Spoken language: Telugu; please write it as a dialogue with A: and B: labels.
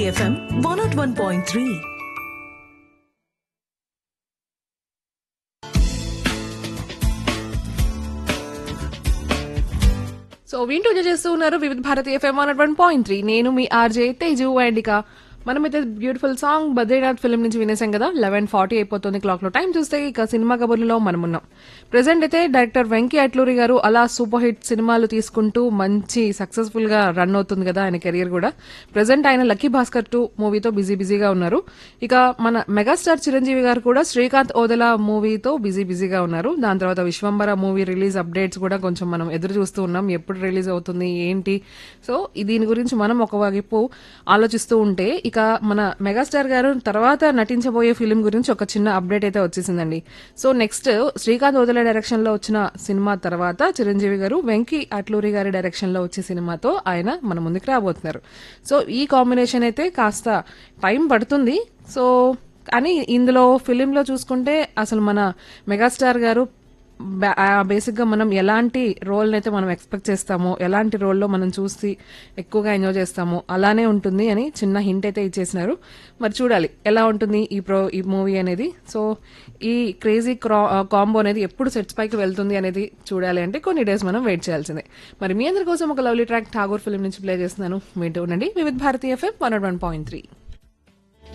A: FM one naught one point three
B: so వింటూ ఎంజాయ్ చేస్తూ ఉన్నారు Vividh Bharati FM one one point three నేను మీ ఆర్జే తేజు అండ్ ఇక మనమైతే బ్యూటిఫుల్ సాంగ్ బద్రీనాథ్ ఫిల్మ్ నుంచి వినేసాం కదా లెవెన్ ఫార్టీ అయిపోతుంది క్లాక్ లో టైం చూస్తే ఇక సినిమా కబుర్లలో మనం ఉన్నాం ప్రెసెంట్ అయితే డైరెక్టర్ వెంకీ అట్లూరి గారు అలా సూపర్ హిట్ సినిమాలు తీసుకుంటూ మంచి సక్సెస్ఫుల్ గా రన్ అవుతుంది కదా ఆయన కెరియర్ కూడా ప్రెసెంట్ ఆయన లక్కీ భాస్కర్ టూ మూవీతో బిజీ బిజీగా ఉన్నారు ఇక మన మెగాస్టార్ చిరంజీవి గారు కూడా శ్రీకాంత్ ఓదెల మూవీతో బిజీ బిజీగా ఉన్నారు దాని తర్వాత విశ్వంబర మూవీ రిలీజ్ అప్డేట్స్ కూడా కొంచెం మనం ఎదురు చూస్తూ ఉన్నాం ఎప్పుడు రిలీజ్ అవుతుంది ఏంటి సో ఈ- దీని గురించి మనం ఒక వైపు ఆలోచిస్తూ ఉంటే ఇక మన మెగాస్టార్ గారు తర్వాత నటించబోయే ఫిలిం గురించి ఒక చిన్న అప్డేట్ అయితే వచ్చేసిందండి so next Srikanth Odela direction లో వచ్చిన సినిమా తర్వాత చిరంజీవి గారు వెంకీ అట్లూరి గారి డైరెక్షన్ లో వచ్చే సినిమాతో ఆయన మన ముందుకు రాబోతున్నారు సో ఈ కాంబినేషన్ అయితే కాస్త టైం పడుతుంది సో కానీ ఇందులో ఫిలింలో చూసుకుంటే అసలు మన మెగాస్టార్ గారు బేసిక్ గా మనం ఎలాంటి రోల్ అయితే మనం ఎక్స్పెక్ట్ చేస్తామో ఎలాంటి రోల్లో మనం చూసి ఎక్కువగా ఎంజాయ్ చేస్తామో అలానే ఉంటుంది అని చిన్న హింట్ అయితే ఇచ్చేసినారు మరి చూడాలి ఎలా ఉంటుంది ఈ ప్రో ఈ మూవీ అనేది సో ఈ క్రేజీ కాంబో అనేది ఎప్పుడు సెట్స్ పైకి వెళ్తుంది అనేది చూడాలి అంటే కొన్ని డేస్ మనం వెయిట్ చేయాల్సిందే మరి మీ అందరి కోసం ఒక లవ్లీ ట్రాక్ ఠాగూర్ ఫిల్మ్ నుంచి ప్లే చేస్తున్నాను వింటూ ఉండండి Vividh Bharatiya FM one one point three